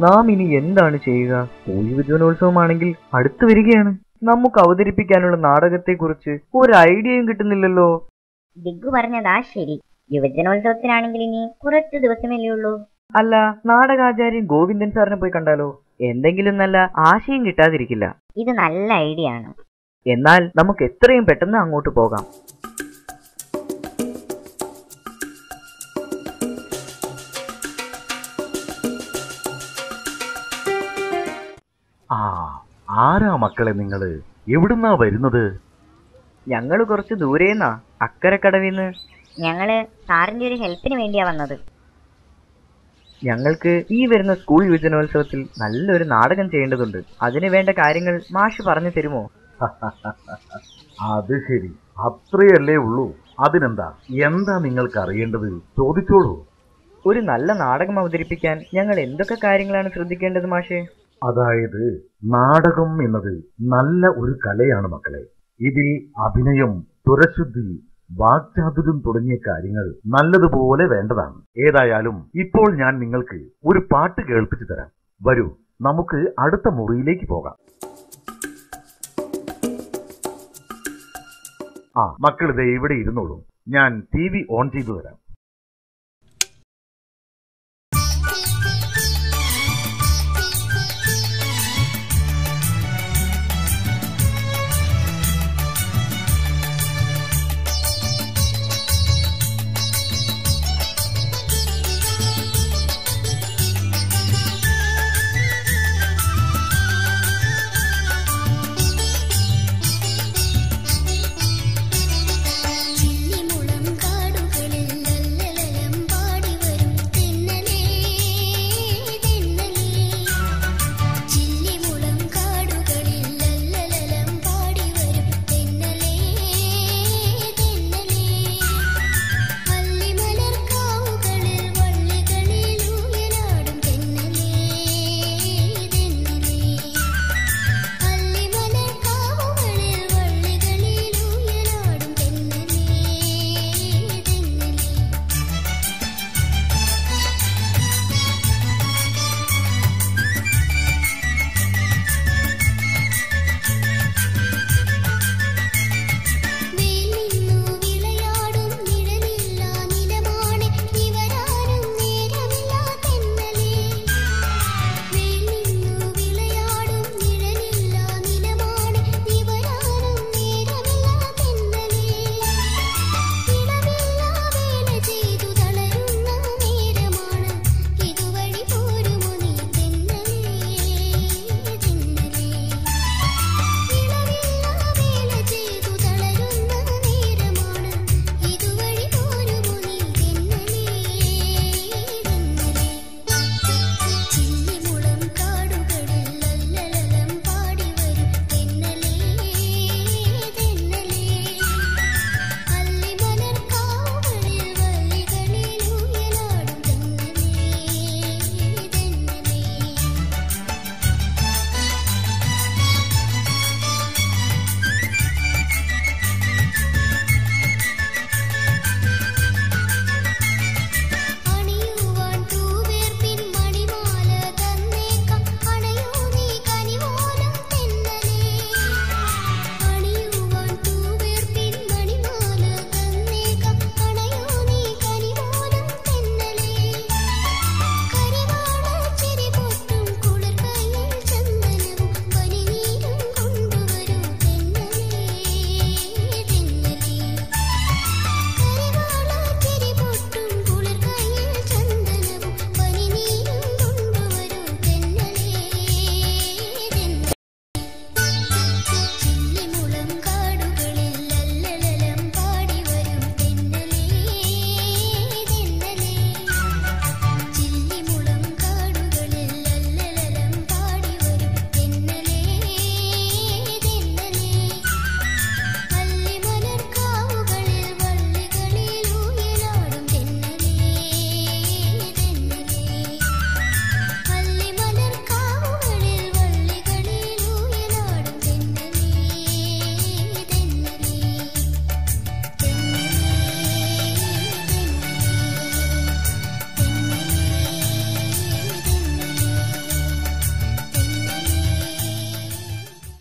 നാം ഇനി എന്താണ് ചെയ്യുക സ്കൂൾ യുവജനോത്സവമാണെങ്കിൽ അടുത്തു വരികയാണ് നമുക്ക് അവതരിപ്പിക്കാനുള്ള നാടകത്തെക്കുറിച്ച് ഒരു ഐഡിയയും കിട്ടുന്നില്ലല്ലോ ദിഗു പറഞ്ഞതാ ശരി യുവജനോത്സവത്തിനാണെങ്കിൽ ഇനി കുറച്ച് ദിവസമല്ലേ ഉള്ളൂ അല്ല നാടകാചാര്യൻ ഗോവിന്ദൻ സാറിനെ പോയി കണ്ടാലോ എന്തെങ്കിലും നല്ല ആശയം കിട്ടാതിരിക്കില്ല ഇത് നല്ല ഐഡിയ ആണ് എന്നാൽ നമുക്ക് എത്രയും പെട്ടെന്ന് അങ്ങോട്ട് പോകാം ആ ആരാ മക്കളെ നിങ്ങള് എവിടുന്നാ വരുന്നത് ഞങ്ങൾ കുറച്ച് ദൂരേന്നാ അക്കരക്കടവിന്ന് ഞങ്ങള് സാറിന്റെ ഒരു ഹെൽപ്പിന് വേണ്ടിയാ വന്നത് ഞങ്ങൾക്ക് ഈ വരുന്ന സ്കൂൾ യുവജനോത്സവത്തിൽ നല്ലൊരു നാടകം ചെയ്യേണ്ടതുണ്ട് അതിന് വേണ്ട കാര്യങ്ങൾ മാഷ് പറഞ്ഞു തരുമോ അത് ശരി അത്രയല്ലേ ഉള്ളൂ അതിനെന്താ എന്താ നിങ്ങൾക്ക് അറിയേണ്ടത് ചോദിച്ചോളൂ ഒരു നല്ല നാടകം അവതരിപ്പിക്കാൻ ഞങ്ങൾ എന്തൊക്കെ കാര്യങ്ങളാണ് ശ്രദ്ധിക്കേണ്ടത് മാഷേ അതായത് നാടകം എന്നത് നല്ല ഒരു കലയാണ് മക്കളെ ഇതിൽ അഭിനയം തുരശുദ്ധി വാക്ചാതുര്യം തുടങ്ങിയ കാര്യങ്ങൾ നല്ലതുപോലെ വേണ്ടതാണ് ഏതായാലും ഇപ്പോൾ ഞാൻ നിങ്ങൾക്ക് ഒരു പാട്ട് കേൾപ്പിച്ചു തരാം വരൂ നമുക്ക് അടുത്ത മുറിയിലേക്ക് പോകാം ആ മക്കൾ ഇതേ ഇവിടെ ഇരുന്നോളൂ ഞാൻ ടി വി ഓൺ ചെയ്തു തരാം ചില്ലിമുളം കാടുകളിൽ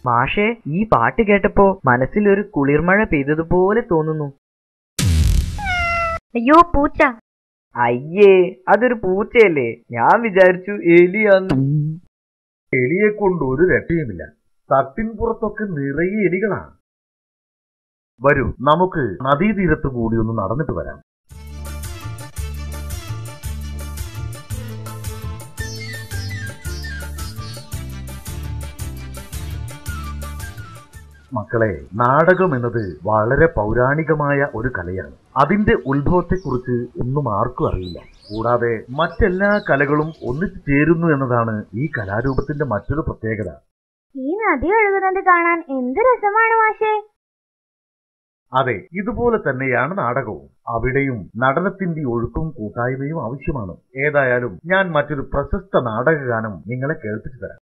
മാഷേ ഈ പാട്ട് കേട്ടപ്പോ മനസ്സിൽ ഒരു കുളിർമഴ പെയ്തതുപോലെ തോന്നുന്നു അയ്യോ പൂച്ച അയ്യേ അതൊരു പൂച്ചയല്ലേ ഞാൻ വിചാരിച്ചു എലിയാന്ന് എലിയെ കൊണ്ട് ഒരു രക്ഷയുമില്ല തട്ടിൻ പുറത്തൊക്കെ നിറയെ എലികളാണ് വരൂ നമുക്ക് നദീതീരത്ത് കൂടി ഒന്ന് നടന്നിട്ട് വരാം മക്കളെ നാടകം എന്നത് വളരെ പൗരാണികമായ ഒരു കലയാണ് അതിന്റെ ഉത്ഭവത്തെക്കുറിച്ച് ഒന്നും ആർക്കും അറിയില്ല കൂടാതെ മറ്റെല്ലാ കലകളും ഒന്നിച്ചു ചേരുന്നു എന്നതാണ് ഈ കലാരൂപത്തിന്റെ മറ്റൊരു പ്രത്യേകത ഈ നദി ഒഴുകുന്നത് കാണാൻ എന്ത് രസമാണ് മാഷേ അതെ ഇതുപോലെ തന്നെയാണ് നാടകവും അവിടെയും നടനത്തിന്റെ ഒഴുക്കും കൂട്ടായ്മയും ആവശ്യമാണ് ഏതായാലും ഞാൻ മറ്റൊരു പ്രശസ്ത നാടകഗാനം നിങ്ങളെ കേൾപ്പിച്ചു തരാം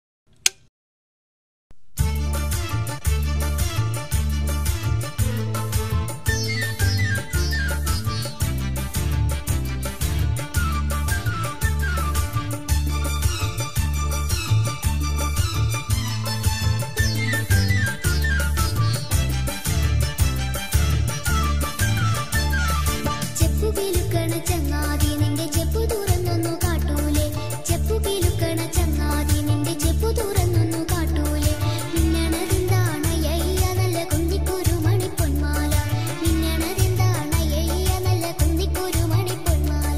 ചെപ്പു കിലുക്കണ ചങ്ങാതി നിന്റെ ചെപ്പു തുറന്നൊന്നു കാട്ടൂലേ ചെപ്പു കിലുക്കണ ചങ്ങാതി നിന്റെ ചെപ്പു തുറന്നൊന്നു കാട്ടൂലേ മിന്നണതെന്താണയ്യ നല്ല കുന്തിക്കൊരു മണി പൊന്മാല മിന്നണതെന്താണയ്യ നല്ല കുന്തിക്കൊരു മണി പൊന്മാല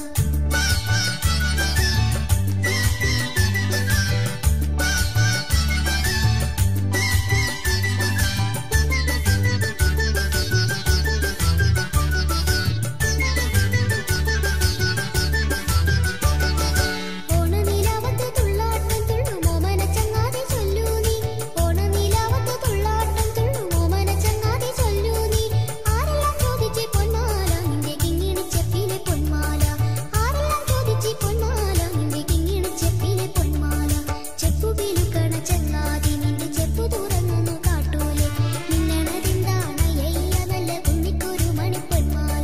ഓണനിലാവത്ത് തുള്ളാട്ടം തുള്ളുമോ മനച്ചങ്ങാതി ചൊല്ലൂ നീ ഓണനിലാവത്ത് തുള്ളാട്ടം തുള്ളുമോ മനച്ചങ്ങാതി ചൊല്ലൂ നീ ആരെല്ലാം ചോദിച്ചേ പൊന്മാല നിന്റെ കിങ്ങിണി ചെപ്പിലെ പൊന്മാല ആരെല്ലാം ചോദിച്ചേ പൊന്മാല നിന്റെ കിങ്ങിണി ചെപ്പിലെ പൊന്മാല ചെപ്പു കിലുക്കണ ചങ്ങാതി നിന്റെ ചെപ്പു തുറന്നൊന്നു കാട്ടൂലേ നിന്നണതെന്താണയ്യ നല്ല കുന്നിക്കൊരു മണി പൊന്മാല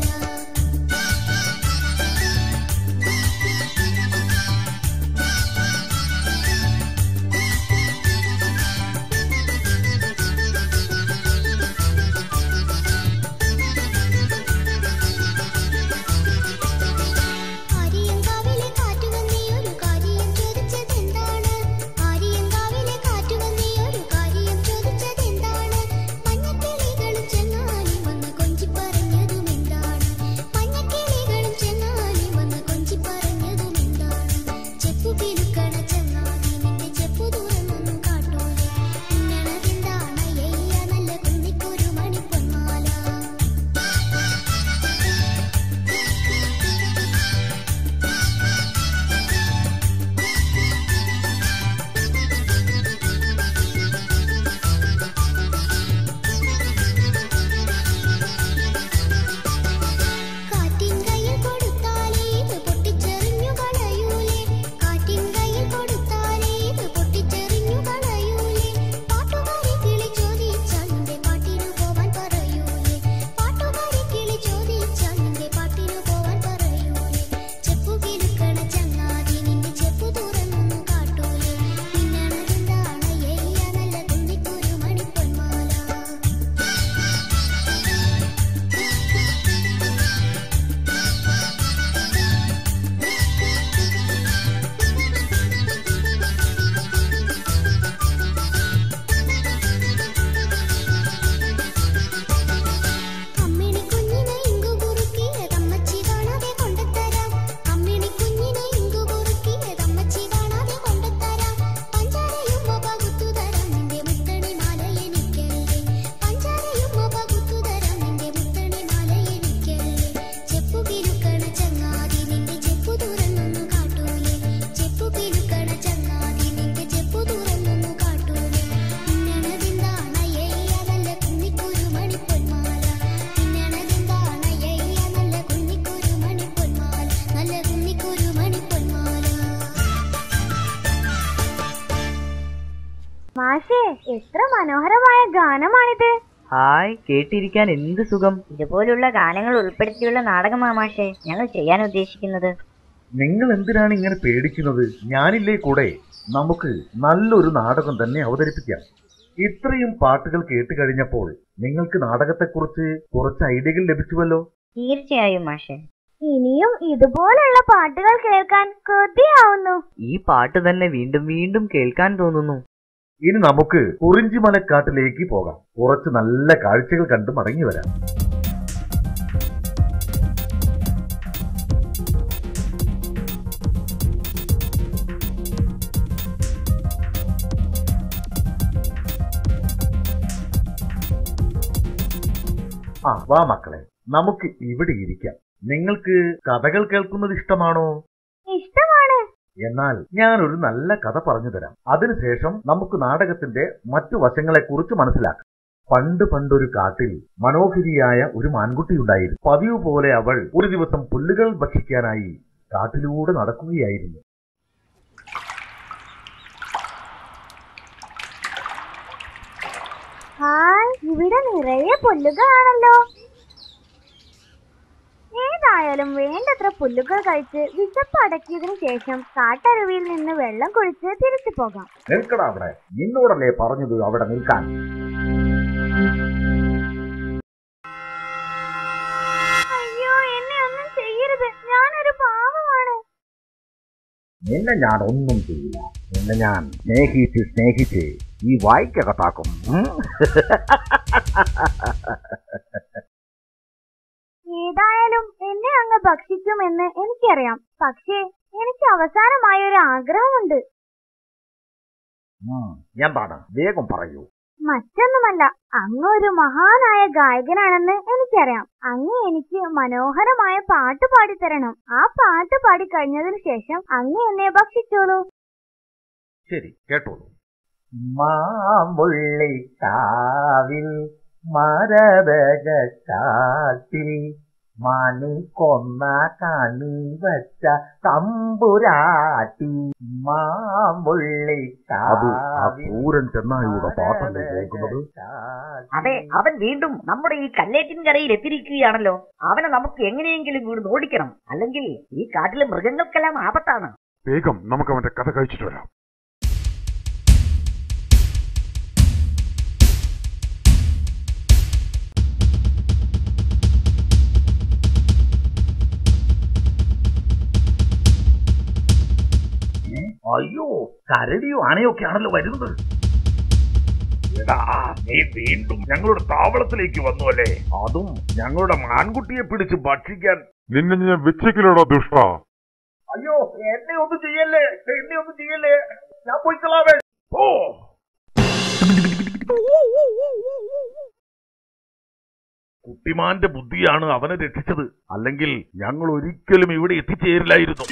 ആര്യങ്കാവിലെ കാറ്റുവന്നേ ഒരു കാര്യം ചോദിച്ചതെന്താണ് ആര്യങ്കാവിലെ കാറ്റുവന്നേ ഒരു കാര്യം ചോദിച്ചതെന്താണ് മഞ്ഞക്കിളികളും ചെന്നാലി വന്ന് കൊഞ്ചി പറഞ്ഞതുമെന്താണ് മഞ്ഞക്കിളികളും ചെന്നാലി വന്ന് കൊഞ്ചി പറഞ്ഞതുമെന്താണ് ചെപ്പു കിലുക്കണ ചങ്ങാതി നിന്റെ ചെപ്പു തുറന്നൊന്നും കാട്ടൂലേ നിന്നണതെന്താണ് നല്ല കുന്നിക്കൊരു മണിപ്പൊന്മാല കാറ്റിൻ കയ്യിൽ കൊടുത്താലേ ഇത് പൊട്ടിച്ചെറിഞ്ഞു കളയൂലേ കാറ്റിൻ കയ്യിൽ കൊടുത്താലേ ഇത് പൊട്ടിച്ചെറിഞ്ഞു കളയൂലേ പാട്ടുകാരി കിളി ചോദിച്ചാൽ നിന്റെ പാട്ടിനു പോവാൻ പറയൂലേ പാട്ടുകാരി കിളി ചോദിച്ചാൽ നിന്റെ പാട്ടിനു പോവാൻ പറയൂലേ ചെപ്പു കിലുക്കണ ചങ്ങാതി നിന്റെ ചെപ്പു തുറന്നൊന്നു കാട്ടൂലേ നിന്നണതെന്താണ് ഏയ്യ നല്ല കുന്നിക്കൊരു മണിപ്പൊന്മാല അമ്മിണി കുഞ്ഞിനെ ഇങ്കു കുറുക്കിയത് അമ്മച്ചി കാണാതെ കൊണ്ടുത്തരാം അമ്മിണി കുഞ്ഞിനെ ഇങ്കു കുറുക്കിയത് അമ്മച്ചി കാണാതെ കൊണ്ടുത്തരാം പഞ്ചാരയും പകുത്തു തരാം നിന്റെ മുത്തണി മാല എനിക്കല്ലേ പഞ്ചാരയും പകുത്തു തരാം നിന്റെ മുത്തണി മാല എനിക്കല്ലേ ചെപ്പു കിലുക്കണ ചങ്ങാതി നിന്റെ ചെപ്പു തുറന്നൊന്നു കാട്ടൂലേ ചെപ്പു കിലുക്കണ ചങ്ങാതി നിന്റെ ചെപ്പു തുറന്നൊന്നു കാട്ടൂലേ നിന്നണതെന്താണ് ഏയ്യ നല്ല കുന്നിക്കൊരു മണിപ്പൊന്മാല നിന്നണതെന്താണ് ഏയ്യ നല്ല കുന്നിക്കൊരു മണിപ്പൊന്മാല നല്ല കുന്നിക്കൊരു മണിപ്പൊന്മാല മാഷേ എത്ര മനോഹരമായ ഗാനമാണിത് ഹായ് കേട്ടിരിക്കാൻ എന്ത് സുഖം ഇതുപോലുള്ള ഗാനങ്ങൾ ഉൾപ്പെടുത്തിയുള്ള നാടകമാ മാഷേ ഞങ്ങൾ ചെയ്യാൻ ഉദ്ദേശിക്കുന്നത് നിങ്ങൾ എന്തിനാണ് ഇങ്ങനെ പേടിക്കുന്നത് ഞാനില്ലേ കൂടെ നമുക്ക് നല്ലൊരു നാടകം തന്നെ അവതരിപ്പിക്കാം ഇത്രയും പാട്ടുകൾ കേട്ട് കഴിഞ്ഞപ്പോൾ നിങ്ങൾക്ക് നാടകത്തെക്കുറിച്ച് കുറച്ച് ഐഡിയകൾ ലഭിച്ചുവല്ലോ തീർച്ചയായും മാഷെ ഇനിയും ഇതുപോലുള്ള പാട്ടുകൾ കേൾക്കാൻ കൊതിയാവുന്നു ഈ പാട്ട് തന്നെ വീണ്ടും വീണ്ടും കേൾക്കാൻ തോന്നുന്നു ഇനി നമുക്ക് കുറിഞ്ചിമലക്കാട്ടിലേക്ക് പോകാം കുറച്ച് നല്ല കാഴ്ചകൾ കണ്ട് മടങ്ങി വരാം ആ വാ മക്കളെ നമുക്ക് ഇവിടെ ഇരിക്കാം നിങ്ങൾക്ക് കഥകൾ കേൾക്കുന്നത് ഇഷ്ടമാണോ ഇഷ്ടമാണ് എന്നാൽ ഞാൻ ഒരു നല്ല കഥ പറഞ്ഞു തരാം അതിനുശേഷം നമുക്ക് നാടകത്തിന്റെ മറ്റു വശങ്ങളെക്കുറിച്ച് മനസ്സിലാക്കാം പണ്ട് പണ്ടൊരു കാട്ടിൽ മനോഹരിയായ ഒരു മാൻകുട്ടിയുണ്ടായിരുന്നു പതിവ് പോലെ അവൾ ഒരു ദിവസം പുല്ലുകൾ ഭക്ഷിക്കാനായി കാട്ടിലൂടെ നടക്കുകയായിരുന്നു ഹായ് ഇവിടെ നിറയെ പുല്ലുകളാണല്ലോ ഏതായാലും വേണ്ടത്ര പുല്ലുകൾ കഴിച്ച് വിശപ്പ് അടക്കിയതിനു ശേഷം കാട്ടരുവിയിൽ നിന്ന് വെള്ളം കുടിച്ച് തിരിച്ചു പോകാം നിൽക്കടാ അവിടെ നിന്നോടല്ലേ പറഞ്ഞത് അവിടെ നിൽക്കാൻ അയ്യോ എന്നെ ഒന്നും ചെയ്യരുത് ഞാനൊരു പാവമാണ് നിന്നെ ഞാൻ ഒന്നും ചെയ്യില്ല നിന്നെ ഞാൻ സ്നേഹിച്ച് സ്നേഹിച്ച് ഈ വായിക്കകത്താക്കും ഉം? ഏതായാലും എന്നെ അങ്ങ് ഭക്ഷിക്കുമെന്ന് എനിക്കറിയാം പക്ഷേ എനിക്ക് അവസാനമായ ഒരു ആഗ്രഹമുണ്ട് ഉം. എന്താണ് വേഗം പറയൂ മറ്റൊന്നുമല്ല അങ്ങ് ഒരു മഹാനായ ഗായകനാണെന്ന് എനിക്കറിയാം അങ്ങ് എനിക്ക് മനോഹരമായ പാട്ട് പാടിത്തരണം ആ പാട്ട് പാടി കഴിഞ്ഞതിന് ശേഷം അങ്ങ് എന്നെ ഭക്ഷിച്ചോളൂ ശരി കേട്ടോളൂ മാമ്പുള്ളിക്കാവിൽ മരതക കാട്ടിൽ മണി കൊന്ന കണി വച്ച തമ്പുരാട്ടി അത് ആ ക്രൂരൻ ചെന്നായിയുടെ പാട്ടല്ലേ കേൾക്കുന്നത് അതെ അവൻ വീണ്ടും നമ്മുടെ ഈ കല്ലേറ്റിൻ കരയിൽ എത്തിയിരിക്കുകയാണല്ലോ അവനെ നമുക്ക് എങ്ങനെയെങ്കിലും ഇവിടുന്ന് ഓടിക്കണം അല്ലെങ്കിൽ ഈ കാട്ടിലെ മൃഗങ്ങൾക്കെല്ലാം ആപത്താണ് വേഗം നമുക്ക് അവന്റെ കഥ കഴിച്ചിട്ട് വരാം അയ്യോ കരടിയോ ആനയൊക്കെ ആണല്ലോ വരുന്നത് എടാ നീ വീണ്ടും ഞങ്ങളുടെ താവളത്തിലേക്ക് വന്നു അല്ലേ അതും ഞങ്ങളുടെ മാൻകുട്ടിയെ പിടിച്ച് ഭക്ഷിക്കാൻ നിന്നെ ഞാൻ വെച്ചേക്കില്ലടാ ദുഷ്ട അയ്യോ എന്നെ ഒന്നും ചെയ്യല്ലേ എന്നെ ഒന്നും ചെയ്യല്ലേ ഞാൻ പോയിക്കളാവേ ഓ കുട്ടിമാന്റെ ബുദ്ധിയാണ് അവനെ രക്ഷിച്ചത് അല്ലെങ്കിൽ ഞങ്ങൾ ഒരിക്കലും ഇവിടെ എത്തിച്ചേരില്ലായിരുന്നു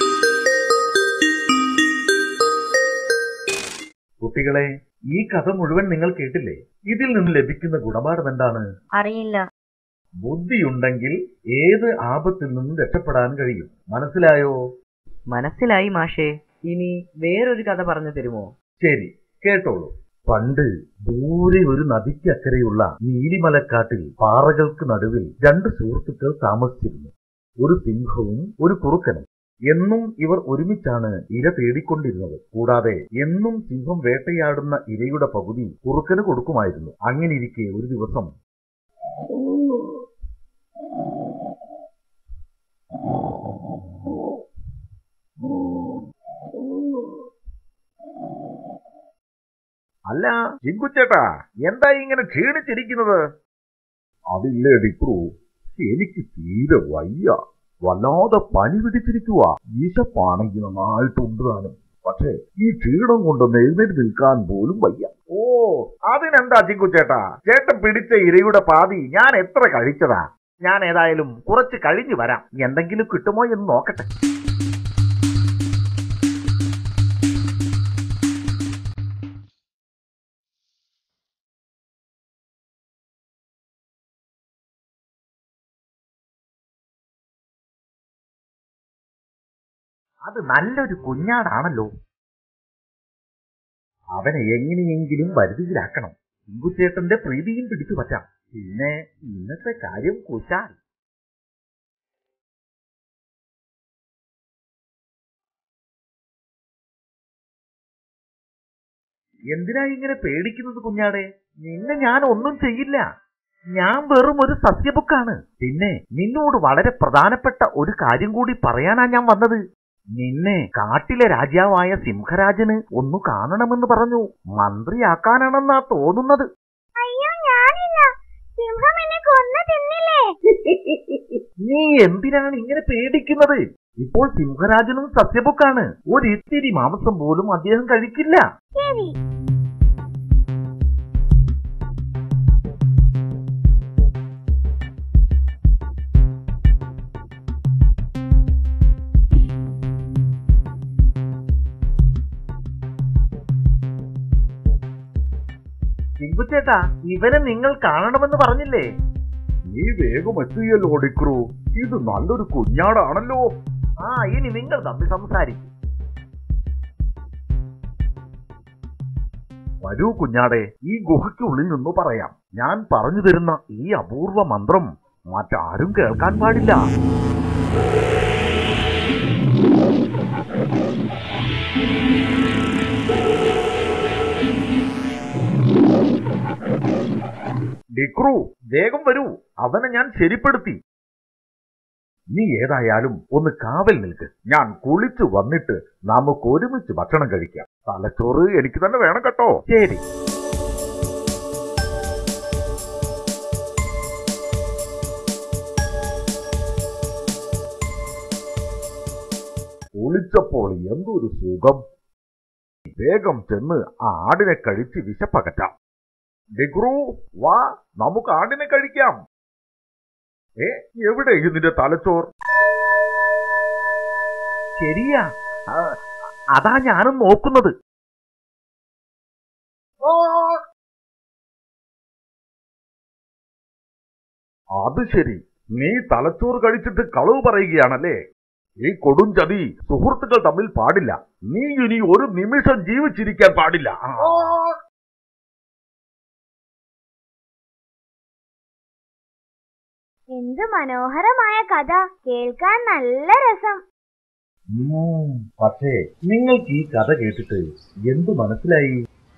കുട്ടികളെ ഈ കഥ മുഴുവൻ നിങ്ങൾ കേട്ടില്ലേ ഇതിൽ നിന്ന് ലഭിക്കുന്ന ഗുണപാഠം എന്താണ് അറിയില്ല ബുദ്ധിയുണ്ടെങ്കിൽ ഏത് ആപത്തിൽ നിന്നും രക്ഷപ്പെടാൻ കഴിയും മനസ്സിലായോ മനസ്സിലായി മാഷേ ഇനി വേറൊരു കഥ പറഞ്ഞു തരുമോ ശരി കേട്ടോളൂ പണ്ട് ദൂരെ ഒരു നദിക്കക്കരെയുള്ള നീലിമലക്കാട്ടിൽ പാറകൾക്ക് നടുവിൽ രണ്ട് സുഹൃത്തുക്കൾ താമസിച്ചിരുന്നു ഒരു സിംഹവും ഒരു കുറുക്കനും എന്നും ഇവർ ഒരുമിച്ചാണ് ഇര തേടിക്കൊണ്ടിരുന്നത് കൂടാതെ എന്നും സിംഹം വേട്ടയാടുന്ന ഇരയുടെ പകുതി കുറുക്കന് കൊടുക്കുമായിരുന്നു അങ്ങനെയിരിക്കെ ഒരു ദിവസം അല്ല ചിങ്കുച്ചേട്ടാ എന്താ ഇങ്ങനെ ക്ഷീണിച്ചിരിക്കുന്നത് അതില്ലേ ഡിക്രു എനിക്ക് തീരെ വയ്യ വല്ലാതെ പനി പിടിച്ചിരിക്കുക ഈശപ്പാണെങ്കിൽ നന്നായിട്ടുണ്ട് താനും പക്ഷേ ഈ ക്ഷീണം കൊണ്ട് എഴുന്നേറ്റ് നിൽക്കാൻ പോലും വയ്യ ഓ അതിനെന്താ ചിങ്കുച്ചേട്ടാ ചേട്ടൻ പിടിച്ച ഇരയുടെ പാതി ഞാൻ എത്ര കഴിച്ചതാ ഞാൻ ഏതായാലും കുറച്ച് കഴിഞ്ഞു വരാം എന്തെങ്കിലും കിട്ടുമോ എന്ന് നോക്കട്ടെ അത് നല്ലൊരു കുഞ്ഞാടാണല്ലോ അവനെ എങ്ങനെയെങ്കിലും വരുതിയിലാക്കണം ഇങ്കുച്ചേട്ടന്റെ പ്രീതിയും പിടിച്ചു പറ്റാം പിന്നെ ഇന്നത്തെ കാര്യം കുശാൽ എന്തിനാ ഇങ്ങനെ പേടിക്കുന്നത് കുഞ്ഞാടെ നിന്നെ ഞാൻ ഒന്നും ചെയ്യില്ല ഞാൻ വെറും ഒരു സസ്യബുക്കാണ് പിന്നെ നിന്നോട് വളരെ പ്രധാനപ്പെട്ട ഒരു കാര്യം കൂടി പറയാനാ ഞാൻ വന്നത് നിന്നെ കാട്ടിലെ രാജാവായ സിംഹരാജന് ഒന്നു കാണണമെന്ന് പറഞ്ഞു മന്ത്രിയാക്കാനാണെന്നാ തോന്നുന്നത് അയ്യോ ഞാനില്ല സിംഹം എന്നെ കൊന്നു തിന്നില്ലേ നീ എന്തിനാണ് ഇങ്ങനെ പേടിക്കുന്നത് ഇപ്പോൾ സിംഹരാജനും സസ്യബുക്കാണ് ഒരിത്തിരി മാംസം പോലും അദ്ദേഹം കഴിക്കില്ല ശരി സിംബുച്ചേട്ടാ ഇവനെ നിങ്ങൾ കാണണമെന്ന് പറഞ്ഞില്ലേ നീ വേഗം എത്തിയല്ലോ ഡിക്രു ഇത് നല്ലൊരു കുഞ്ഞാടാണല്ലോ ആ ഇനി നിങ്ങൾ തമ്മിൽ സംസാരിക്കും വരൂ കുഞ്ഞാടെ ഈ ഗുഹയ്ക്കുള്ളിൽ നിന്ന് പറയാം ഞാൻ പറഞ്ഞു തരുന്ന ഈ അപൂർവ മന്ത്രം മറ്റാരും കേൾക്കാൻ പാടില്ല ഡിക്രു വേഗം വരൂ അവനെ ഞാൻ ശരിപ്പെടുത്തി നീ ഏതായാലും ഒന്ന് കാവൽ നിൽക്ക് ഞാൻ കുളിച്ചു വന്നിട്ട് നമുക്ക് ഒരുമിച്ച് ഭക്ഷണം കഴിക്കാം തലച്ചോറ് എനിക്ക് തന്നെ വേണം കേട്ടോ ശരി കുളിച്ചപ്പോൾ എന്തൊരു സുഖം വേഗം ചെന്ന് ആ ആടിനെ കഴിച്ച് വിശപ്പകറ്റാം ഡിഗ്രു വാ നമുക്ക് ആടിനെ കഴിക്കാം ഏ എവിടെ ഇതിന്റെ തലച്ചോർ ശരിയാ ആ, അതാ ഞാനും നോക്കുന്നത് അത് ശരി നീ തലച്ചോറ് കഴിച്ചിട്ട് കളവ് പറയുകയാണല്ലേ ഈ കൊടും ചതി സുഹൃത്തുക്കൾ തമ്മിൽ പാടില്ല നീ ഇനി ഒരു നിമിഷം ജീവിച്ചിരിക്കാൻ പാടില്ല ആ. എന്ത് മനോഹരമായ കഥ കേൾക്കാൻ നല്ല രസം ഉം, പക്ഷേ നിങ്ങൾക്ക് ഈ കഥ കേട്ടിട്ട് എന്ത് മനസ്സിലായി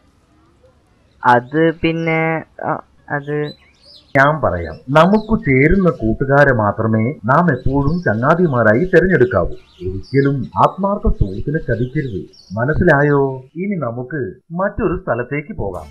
അത് പിന്നെ ആ, അത് ഞാൻ പറയാം നമുക്ക് ചേരുന്ന കൂട്ടുകാരെ മാത്രമേ നാം എപ്പോഴും ചങ്ങാതിമാരായി തിരഞ്ഞെടുക്കാവൂ ഒരിക്കലും ആത്മാർത്ഥ സുഹൃത്തിനെ ചതിക്കരുത് മനസ്സിലായോ ഇനി നമുക്ക് മറ്റൊരു സ്ഥലത്തേക്ക് പോകാം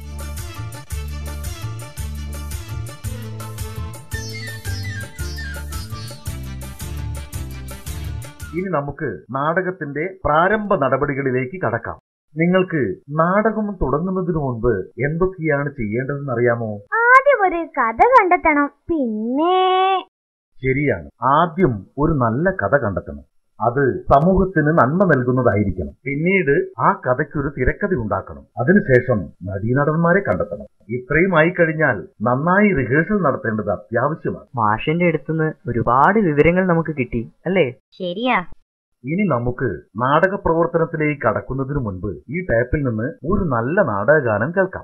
ഇനി നമുക്ക് നാടകത്തിന്റെ പ്രാരംഭ നടപടികളിലേക്ക് കടക്കാം നിങ്ങൾക്ക് നാടകം തുടങ്ങുന്നതിന് മുൻപ് എന്തൊക്കെയാണ് ചെയ്യേണ്ടതെന്ന് അറിയാമോ ആദ്യം ഒരു കഥ കണ്ടെത്തണം പിന്നെ ശരിയാണ് ആദ്യം ഒരു നല്ല കഥ കണ്ടെത്തണം അത് സമൂഹത്തിന് നന്മ നൽകുന്നതായിരിക്കണം പിന്നീട് ആ കഥയ്ക്കൊരു തിരക്കഥ ഉണ്ടാക്കണം അതിനുശേഷം നടീനടന്മാരെ കണ്ടെത്തണം ഇത്രയും ആയി കഴിഞ്ഞാൽ നന്നായി റിഹേഴ്സൽ നടത്തേണ്ടത് അത്യാവശ്യമാണ് മാഷിന്റെ അടുത്തുനിന്ന് ഒരുപാട് വിവരങ്ങൾ നമുക്ക് കിട്ടി അല്ലേ ശരിയാ ഇനി നമുക്ക് നാടക പ്രവർത്തനത്തിലേക്ക് കടക്കുന്നതിന് മുൻപ് ഈ ടേപ്പിൽ നിന്ന് ഒരു നല്ല നാടകഗാനം കേൾക്കാം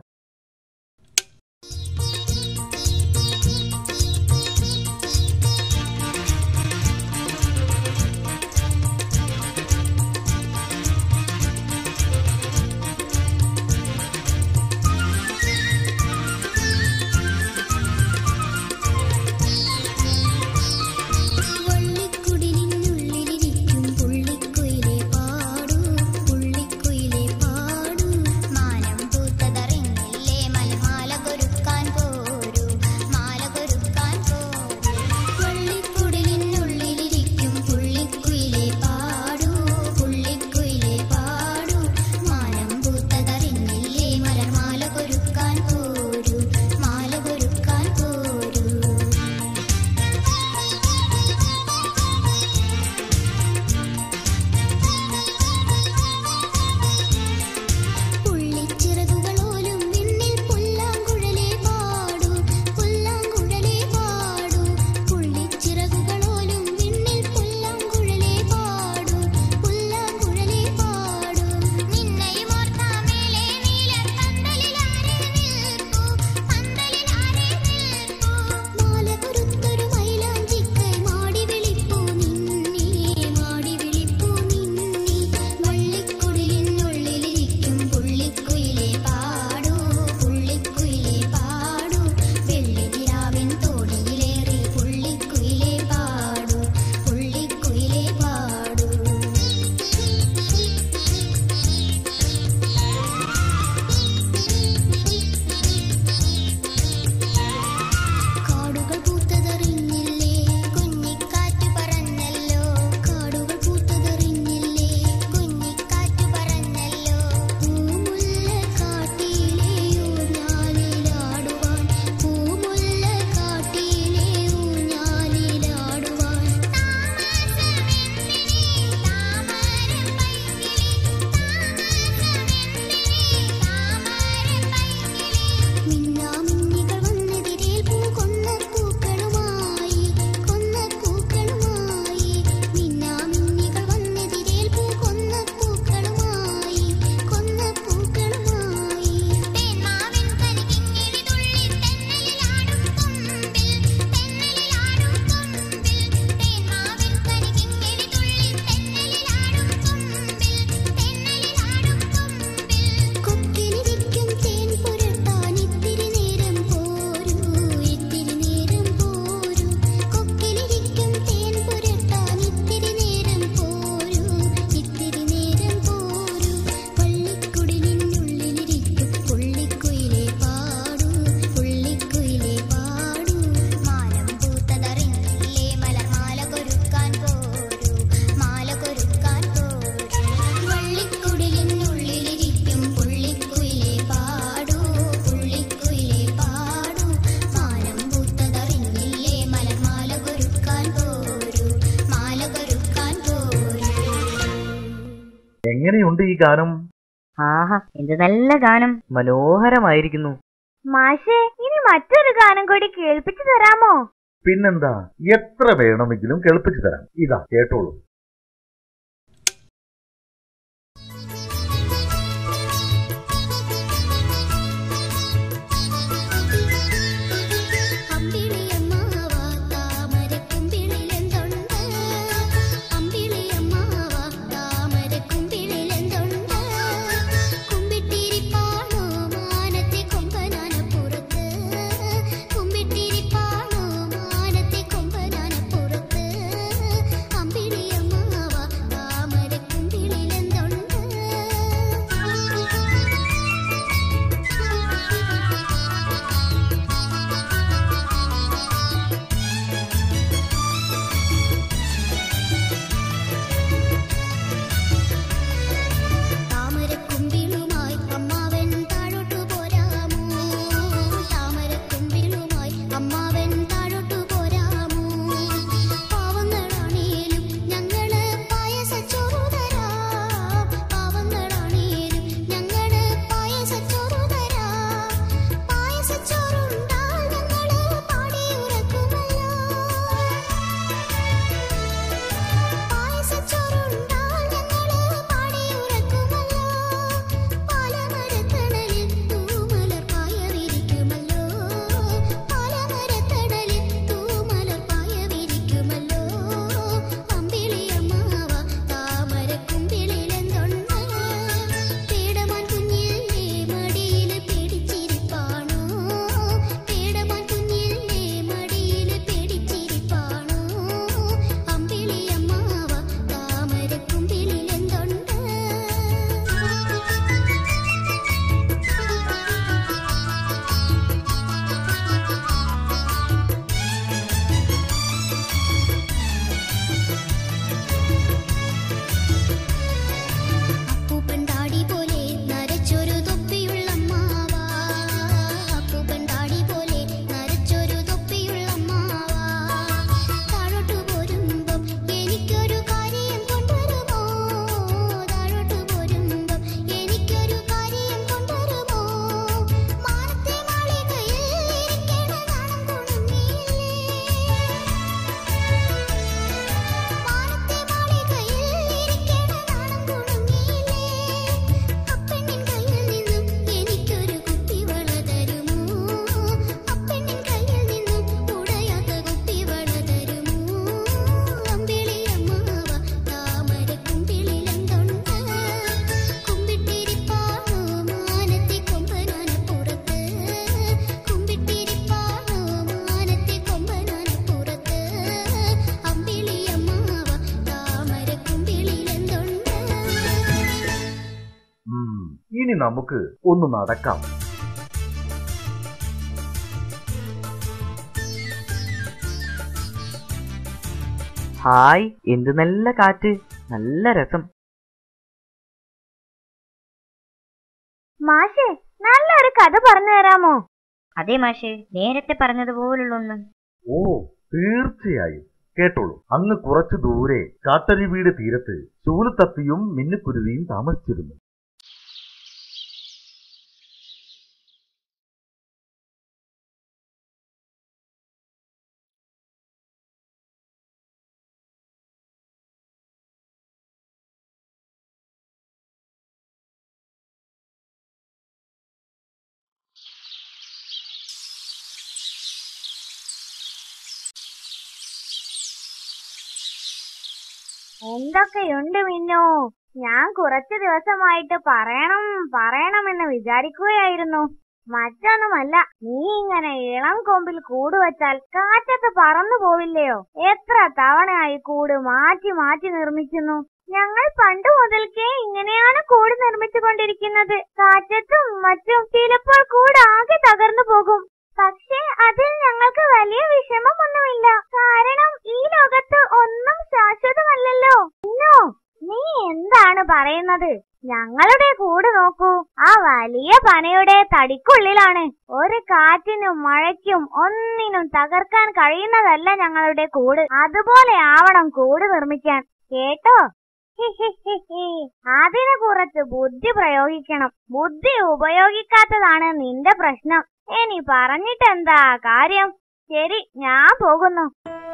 വള്ളിക്കുടിലിനുള്ളിലിരിക്കും പുള്ളിക്കുയിലെ പാടൂ പുള്ളിക്കുയിലെ പാടൂ മാനം പൂത്തതറിഞ്ഞില്ല എങ്ങനെയുണ്ട് ഈ ഗാനം ആഹാ എന്ത് നല്ല ഗാനം മനോഹരമായിരിക്കുന്നു മാഷേ ഇനി മറ്റൊരു ഗാനം കൂടി കേൾപ്പിച്ചു തരാമോ പിന്നെന്താ എത്ര വേണമെങ്കിലും കേൾപ്പിച്ചു തരാം ഇതാ കേട്ടോളൂ അമ്പിളിയമ്മാവാ താമരക്കുമ്പിളിലെന്തുണ്ട് അമ്പിളിയമ്മാവാ താമരക്കുമ്പിളിലെന്തുണ്ട് കുമ്പിട്ടിരിപ്പാണോ മാനത്തെ കൊമ്പനാനപ്പുറത്ത് കുമ്പിട്ടിരിപ്പാണോ മാനത്തെ കൊമ്പനാനപ്പുറത്ത് അമ്പിളിയമ്മാവാ താമരക്കുമ്പിളിലെന്തുണ്ട് താമരക്കുമ്പിളുമായി അമ്മാവൻ താഴോട്ടു പോരാമോ താമരക്കുമ്പിളുമായി അമ്മാവൻ താഴോട്ടു പോരാമോ പാവങ്ങളാണേലും ഞങ്ങള് പായസച്ചോറു തരാം പാവങ്ങളാണേലും ഞങ്ങള് പായസച്ചോറു തരാം പായസച്ചോറുണ്ടാൽ ഞങ്ങള് പാടിയുറക്കുമല്ലോ പായസച്ചോറുണ്ടാൽ ഞങ്ങള് പാടിയുറക്കുമല്ലോ പാലമരത്തണലിൽ തൂമലർ പായ വിരിക്കുമല്ലോ പാലമരത്തണലിൽ തൂമലർ പായ വിരിക്കുമല്ലോ അമ്പിളിയമ്മാവ താമരക്കുമ്പിളിലെന്തുണ്ട് പേടമാൻ കുഞ്ഞില്ലേ മടിയില് പിടിച്ചിരിപ്പാണോ പേടമാൻ കുഞ്ഞില്ലേ മടിയില് പിടിച്ചിരിപ്പാണോ അമ്പിളിയമ്മാവ താമരക്കുമ്പിളിലെന്തുണ്ട് അപ്പൂപ്പൻ താടി പോലെ നരച്ചൊരു തൊപ്പിയുള്ള അമ്മാവാ അപ്പൂപ്പൻ താടി പോലെ നരച്ചൊരു തൊപ്പിയുള്ള അമ്മാവാ താഴോട്ടു പോരുമ്പം എനിക്കൊരു കാര്യം കൊണ്ടുവരുമോ താഴോട്ടു പോരുമ്പം എനിക്കൊരു കാര്യം കൊണ്ടുവരുമോ മാനത്തെ മാളികയിൽ ഇരിക്കണ നാണം കുണുങ്ങിയില്ലേ മാനത്തെ മാളികയിൽ ഇരിക്കണ നാണം കുണുങ്ങിയില്ലേ അപ്പെണ്ണിൻ കയ്യിൽ നിന്നും എനിക്കൊരു കുപ്പിവള തരുമോ അപ്പെണ്ണിൻ കയ്യിൽ നിന്നും ഉടയാത്ത കുപ്പിവള തരുമോ അമ്പിളിയമ്മാവ താമരക്കുമ്പിളിലെന്തുണ്ട് കുമ്പിട്ടിരിപ്പാണോ മാനത്തെ കൊമ്പനാനപ്പുറത്ത് കുമ്പിട്ടിരിപ്പാണോ മാനത്തെ കൊമ്പനാനപ്പുറത്ത് അമ്പിളിയമ്മാവ താമരക്കുമ്പിളിലെന്തുണ്ട് ഉം, ഇനി നമുക്ക് ഒന്ന് നടക്കാം ഹായ് എന്ത് നല്ല കാറ്റ് നല്ല രസം മാഷേ നല്ലൊരു കഥ പറഞ്ഞു തരാമോ അതെ മാഷേ നേരത്തെ പറഞ്ഞതുപോലുള്ള ഒന്ന് ഓ തീർച്ചയായും കേട്ടോളൂ അങ്ങ് കുറച്ചു ദൂരെ കാട്ടരുവിയുടെ തീരത്ത് ചൂലുത്തപ്പിയും മിന്നുക്കുരുവിയും താമസിച്ചിരുന്നു എന്തൊക്കെയുണ്ട് മിന്നു ഞാൻ കുറച്ചു ദിവസമായിട്ട് പറയണം പറയണമെന്ന് വിചാരിക്കുകയായിരുന്നു മറ്റൊന്നുമല്ല നീ ഇങ്ങനെ ഇളം കൊമ്പിൽ കൂട് വച്ചാൽ കാറ്റത്ത് പറന്നു പോവില്ലയോ എത്ര തവണയായി കൂട് മാറ്റി മാറ്റി നിർമ്മിക്കുന്നു ഞങ്ങൾ പണ്ട് മുതൽക്കേ ഇങ്ങനെയാണ് കൂട് നിർമ്മിച്ചുകൊണ്ടിരിക്കുന്നത് കാറ്റത്തും മറ്റും ചിലപ്പോൾ കൂട് ആകെ തകർന്നു പോകും പക്ഷേ അതിൽ ഞങ്ങൾക്ക് വലിയ വിഷമമൊന്നുമില്ല കാരണം ഈ ലോകത്ത് ഒന്നും ശാശ്വതമല്ലല്ലോ ഇന്നോ നീ എന്താണ് പറയുന്നത് ഞങ്ങളുടെ കൂട് നോക്കൂ ആ വലിയ പനയുടെ തടിക്കുള്ളിലാണ് ഒരു കാറ്റിനും മഴയ്ക്കും ഒന്നിനും തകർക്കാൻ കഴിയുന്നതല്ല ഞങ്ങളുടെ കൂട് അതുപോലെ ആവണം കൂട് നിർമ്മിക്കാൻ കേട്ടോ അതിന് കുറച്ച് ബുദ്ധി പ്രയോഗിക്കണം ബുദ്ധി ഉപയോഗിക്കാത്തതാണ് നിന്റെ പ്രശ്നം ഇനി പറഞ്ഞിട്ടെന്താ കാര്യം ശരി ഞാൻ പോകുന്നു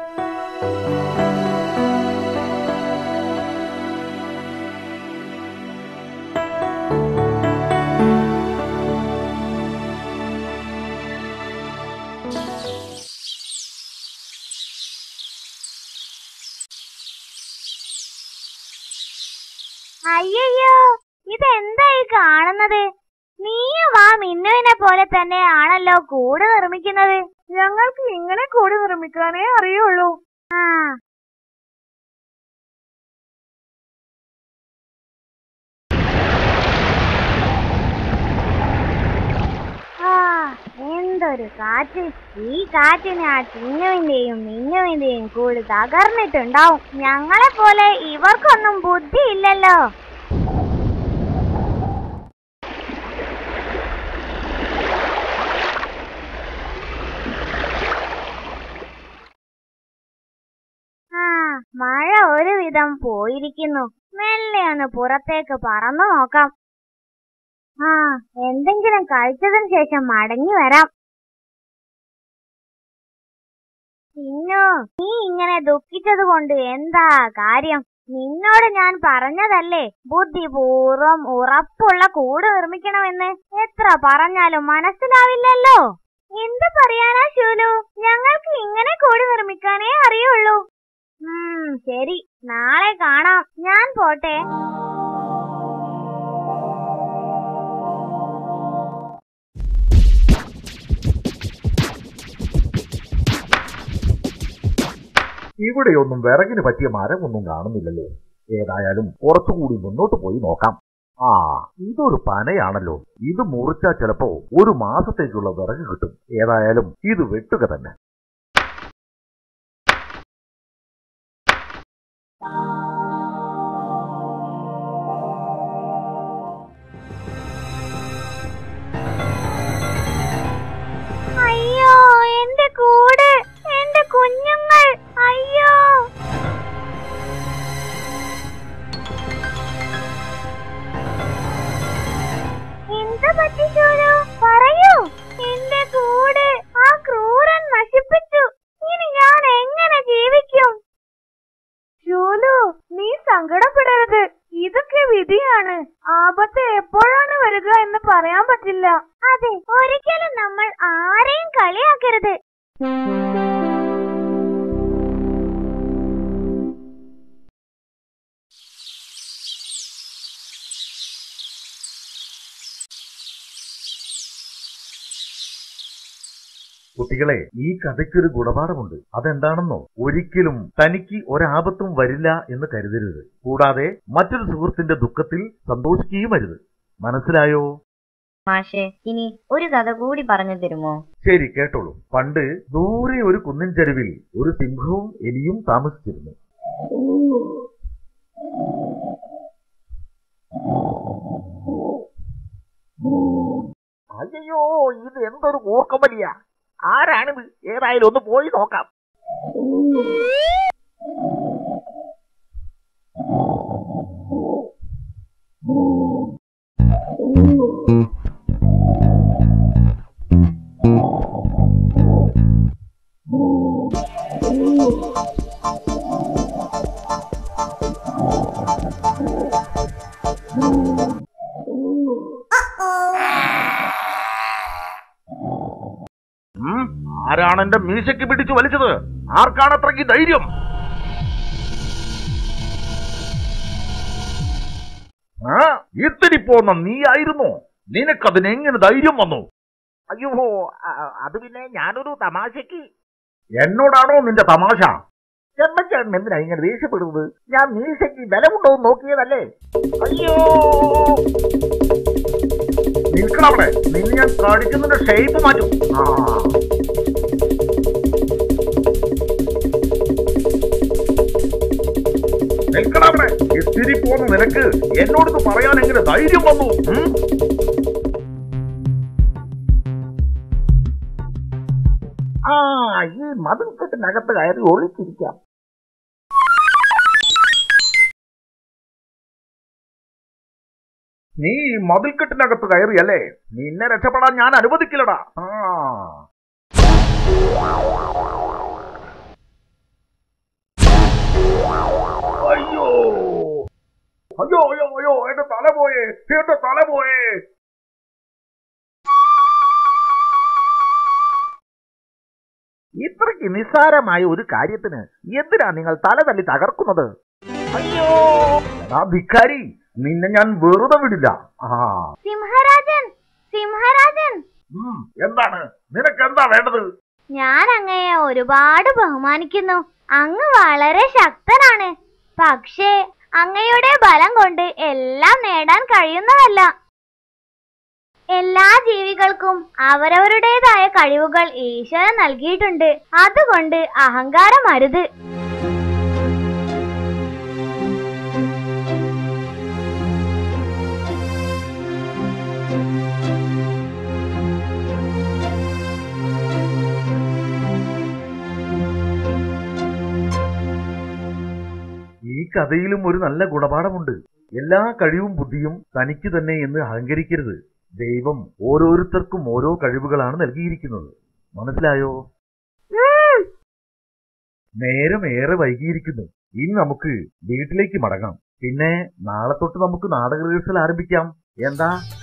അയ്യയ്യോ ഇതെന്തായി കാണുന്നത് നീയും ആ മിന്നുവിനെ പോലെ തന്നെ ആണല്ലോ കൂട് നിർമ്മിക്കുന്നത് ഞങ്ങൾക്ക് ഇങ്ങനെ കൂട് നിർമ്മിക്കാനേ അറിയുള്ളൂ ആ ആ, എന്തൊരു കാറ്റ് ഈ കാറ്റിന് ആ ചിന്നുവിന്റെയും മിന്നുവിന്റെയും കൂട് തകർന്നിട്ടുണ്ടാവും ഞങ്ങളെ പോലെ ഇവർക്കൊന്നും ബുദ്ധിയില്ലല്ലോ ആ മഴ ഒരുവിധം പോയിരിക്കുന്നു മെല്ലെ ഒന്ന് പുറത്തേക്ക് പറന്നു നോക്കാം ആ എന്തെങ്കിലും കഴിച്ചതിന് ശേഷം മടങ്ങി വരാം പിന്നു നീ ഇങ്ങനെ ദുഃഖിച്ചത് കൊണ്ട് എന്താ കാര്യം നിന്നോട് ഞാൻ പറഞ്ഞതല്ലേ ബുദ്ധിപൂർവം ഉറപ്പുള്ള കൂട് നിർമ്മിക്കണമെന്ന് എത്ര പറഞ്ഞാലും മനസ്സിലാവില്ലല്ലോ എന്ത് പറയാനാ ശൂലു ഞങ്ങൾക്ക് ഇങ്ങനെ കൂട് നിർമ്മിക്കാനേ അറിയുള്ളൂ ഉം ശരി നാളെ കാണാം ഞാൻ പോട്ടെ ഇവിടെയൊന്നും വിറകിന് പറ്റിയ മരമൊന്നും കാണുന്നില്ലല്ലോ ഏതായാലും കുറച്ചുകൂടി മുന്നോട്ട് പോയി നോക്കാം ആ ഇതൊരു പനയാണല്ലോ ഇത് മുറിച്ചാ ചിലപ്പോ ഒരു മാസത്തേക്കുള്ള വിറക് കിട്ടും ഏതായാലും ഇത് വെട്ടുക തന്നെ അയ്യോ എന്റെ കൂട് എന്റെ കുഞ്ഞുങ്ങൾ അയ്യോ എന്താ പറ്റി ശൂലു പറയൂ എന്റെ കൂട് ആ ക്രൂരൻ നശിപ്പിച്ചു ഇനി ഞാൻ എങ്ങനെ ജീവിക്കും ശൂലു നീ സങ്കടപ്പെടരുത് ഇതൊക്കെ വിധിയാണ് ആപത്ത് എപ്പോഴാണ് വരിക എന്ന് പറയാൻ പറ്റില്ല അതെ ഒരിക്കലും നമ്മൾ ആരെയും കളിയാക്കരുത് കുട്ടികളെ ഈ കഥയ്ക്കൊരു ഗുണപാഠമുണ്ട് അതെന്താണെന്നോ ഒരിക്കലും തനിക്ക് ഒരാപത്തും വരില്ല എന്ന് കരുതരുത് കൂടാതെ മറ്റൊരു സുഹൃത്തിന്റെ ദുഃഖത്തിൽ സന്തോഷിക്കുകയും അരുത് മനസ്സിലായോ മാഷെ ഇനി ഒരു കഥ കൂടി പറഞ്ഞു തരുമോ ശരി കേട്ടോളൂ പണ്ട് ദൂരെ ഒരു കുന്നിൻ ചരിവിൽ ഒരു സിംഹവും എലിയും താമസിച്ചിരുന്നു അയ്യോ ഇത് എന്തൊരു മൂർക്കമലിയ ആരാണിത് ഏതായാലും ഒന്ന് പോയി നോക്കാം ഉം, ആരാണ് എന്റെ മീശയ്ക്ക് പിടിച്ചു വലിച്ചത് ആർക്കാണ് അത്രയ്ക്ക് ധൈര്യം ആ ഇത്തിരി പോന്ന നീയായിരുന്നോ നിനക്കതിനെങ്ങനെ ധൈര്യം വന്നു അയ്യോ അ- അത് പിന്നെ ഞാനൊരു തമാശക്ക് എന്നോടാണോ നിന്റെ തമാശ ചെമ്മച്ചേട്ടൻ എന്തിനാ ഇങ്ങനെ ദേഷ്യപ്പെടുന്നത് ഞാൻ മീശയ്ക്ക് ബലമുണ്ടോ എന്ന് നോക്കിയതല്ലേ അയ്യോ നിൽക്കണവിടെ നിന്നെ ഞാൻ കടിക്കുന്നതിന്റെ ഷേപ്പ് മാറ്റും ആ നിൽക്കണവിടെ ഇത്തിരി പോന്ന നിനക്ക് എന്നോടത് പറയാൻ എങ്ങനെ ധൈര്യം വന്നു ഉം? ആ ഈ മതിൽ കെട്ടിനകത്ത് കയറി ഒളിച്ചിരിക്കാം നീ ഈ മതിൽക്കെട്ടിനകത്ത് കയറിയല്ലേ നിന്നെ രക്ഷപ്പെടാൻ ഞാൻ അനുവദിക്കില്ലടാ ആ അയ്യോ അയ്യോ അയ്യോ അയ്യോ എന്റെ തല പോയേ എന്റെ തല പോയേ ഇത്രയ്ക്ക് നിസ്സാരമായ ഒരു കാര്യത്തിന് എന്തിനാ നിങ്ങൾ തല തല്ലി തകർക്കുന്നത് അയ്യോ എടാ ധിക്കാരി നിന്നെ ഞാൻ വെറുതെ വിടില്ല ആ സിംഹരാജൻ സിംഹരാജൻ ഉം, എന്താണ് നിനക്ക് എന്താ വേണ്ടത് ഞാൻ അങ്ങയെ ഒരുപാട് ബഹുമാനിക്കുന്നു അങ്ങ് വളരെ ശക്തനാണ് പക്ഷേ അങ്ങയുടെ ബലം കൊണ്ട് എല്ലാം നേടാൻ കഴിയുന്നതല്ല എല്ലാ ജീവികൾക്കും അവരവരുടേതായ കഴിവുകൾ ഈശ്വരൻ നൽകിയിട്ടുണ്ട് അതുകൊണ്ട് അഹങ്കാരം അരുത് ഈ കഥയിലും ഒരു നല്ല ഗുണപാഠമുണ്ട് എല്ലാ കഴിവും ബുദ്ധിയും തനിക്ക് തന്നെ എന്ന് അഹങ്കരിക്കരുത് ദൈവം ഓരോരുത്തർക്കും ഓരോ കഴിവുകളാണ് നൽകിയിരിക്കുന്നത് മനസ്സിലായോ നേരം ഏറെ വൈകിയിരിക്കുന്നു ഇനി നമുക്ക് വീട്ടിലേക്ക് മടങ്ങാം പിന്നെ നാളെ തൊട്ട് നമുക്ക് നാടക റിഹേഴ്സൽ ആരംഭിക്കാം എന്താ